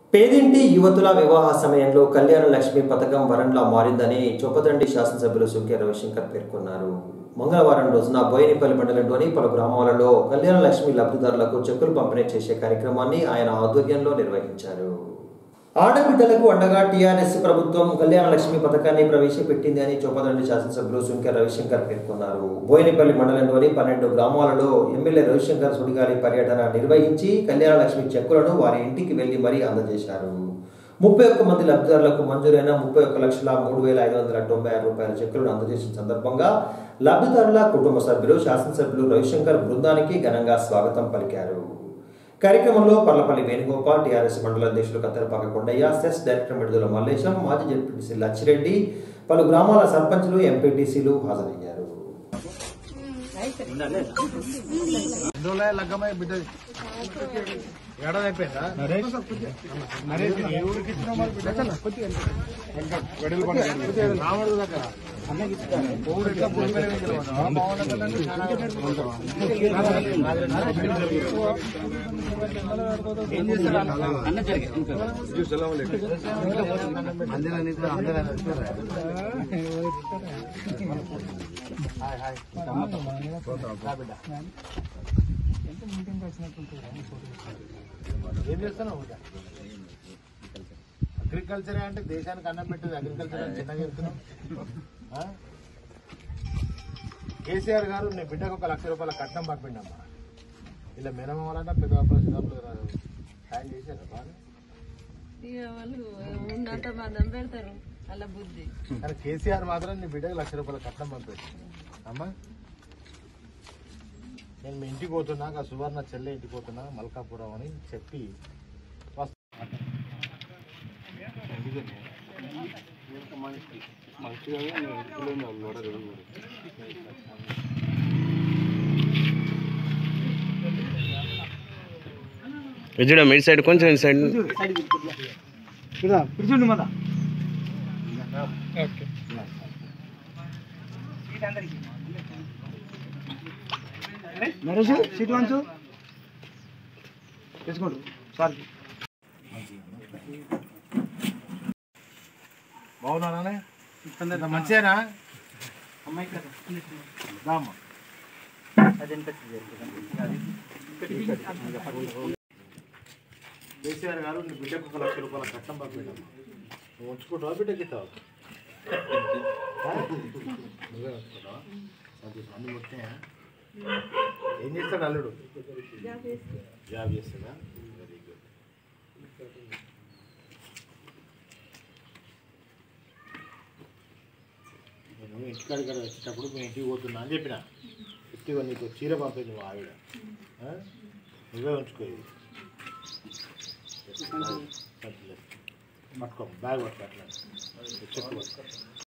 పేదింటి యువతుల వివాహ సమయంలో కళ్యాణ లక్ష్మి పథకం వరంలా మారిందని చొప్పదండి శాసనసభ్యులు సుంకే రవిశంకర్ పేర్కొన్నారు మంగళవారం రోజున బోయినపల్లి మండలంలోని పలు గ్రామాలలో కళ్యాణ లక్ష్మి లబ్ధిదారులకు చెక్కులు పంపిణీ చేసే కార్యక్రమాన్ని ఆయన ఆధ్వర్యంలో నిర్వహించారు ఆడబిడ్డలకు అండగా టీఆర్ఎస్ ప్రభుత్వం కళ్యాణ లక్ష్మి పథకాన్ని ప్రవేశపెట్టింది అని చొప్పదండి శాసనసభ్యులు సుంకె రవిశంకర్ పేర్కొన్నారు బోయినపల్లి మండలంలోని పన్నెండు గ్రామాలలో ఎమ్మెల్యే రవిశంకర్ సుడిగాలి పర్యటన నిర్వహించి కళ్యాణ లక్ష్మి చెక్కులను వారి ఇంటికి వెళ్లి మరీ అందజేశారు ముప్పై ఒక్క మంది లబ్ధిదారులకు మంజూరైన ముప్పై ఒక్క లక్షల మూడు వేల ఐదు వందల తొంభై ఆరు రూపాయల చెక్కులను అందజేసిన సందర్భంగా లబ్ధిదారుల కుటుంబ సభ్యులు శాసనసభ్యులు రవిశంకర్ బృందానికి ఘనంగా స్వాగతం పలికారు కార్యక్రమంలో పర్లపల్లి వేణుగోపాల్ టీఆర్ఎస్ మండల అధ్యక్షులు కత్తెరపాక కొండయ్య సెస్ డైరెక్టర్ మిడుదల మల్లేశం మాజీ జడ్పీటీసీ లచ్చిరెడ్డి పలు గ్రామాల సర్పంచులు ఎంపీటీసీలు హాజరయ్యారు ఇందులో లగ్గమై బిడ్డ ఏడాది అయిపోయిందా నరేష్ ఏ ఊరికి ఇచ్చినావు మరి బిడ్డ? వెడలు పండుగ. రాముడు దగ్గర ఊరు ఎట్లా పులిపోయిన తెలియదు. ఆ మామూలు దగ్గర చాలా ఏం చేస్తారు అన్న? అందరూ నిద్ర, అందరూ నిద్ర. హాయ్ హాయ్ రా బిడ్డ. ఏం చేస్తున్నావు బిడ్డ? అగ్రికల్చర్ అంటే దేశానికి అన్నం పెట్టేది అగ్రికల్చర్ అని చిన్నగా చెప్తున్నావు ఆ? కేసీఆర్ గారు నీ బిడ్డకు ఒక లక్ష రూపాయల కట్నం పంపిండమ్మా ఇలా మినమాలంటే పెద్ద చిన్నప్పుడు సాయం చేశారు బాగా ఇక వాళ్ళు ఉన్నంత మందం పెడతారు అలా బుద్ధి కానీ కేసీఆర్ మాత్రం నీ బిడ్డకు లక్ష రూపాయల కట్నం పంపాడు అమ్మా నేను మీ ఇంటికి పోతున్నా ఆ సువర్ణ చెల్లె ఇంటికి పోతున్నా మల్కాపురం అని చెప్పి వస్తా. విజయ్ మీ సైడ్ కొంచెం ఇటు సైడ్ బాగున్నానే మంచిదేనా రామ్మా. కేసీఆర్ గారు నీ బిడ్డకు ఒక లక్ష రూపాయల కట్టం పంపించాము నువ్వు ఉంచుకుంటావా బిడ్డకి ఇస్తావా ఆ? నువ్వే ఉంచుకుంటావా సంతోషం అన్ని ముట్టినాయా ఏం చేస్తాడు అల్లుడు జాబ్ చేస్తాడా వెరీ గుడ్ నేను ఇంటికాడ కూడా వచ్చేటప్పుడు మీ ఇంటికి పోతున్నా అని చెప్పిన ఇట్టిగా నీకు చీర పంపింది మా ఆవిడ ఆ? నువ్వే ఉంచుకో ఇది పట్టుకో బ్యాగ్ పట్టుకో అట్లా చెప్పు పట్టుకో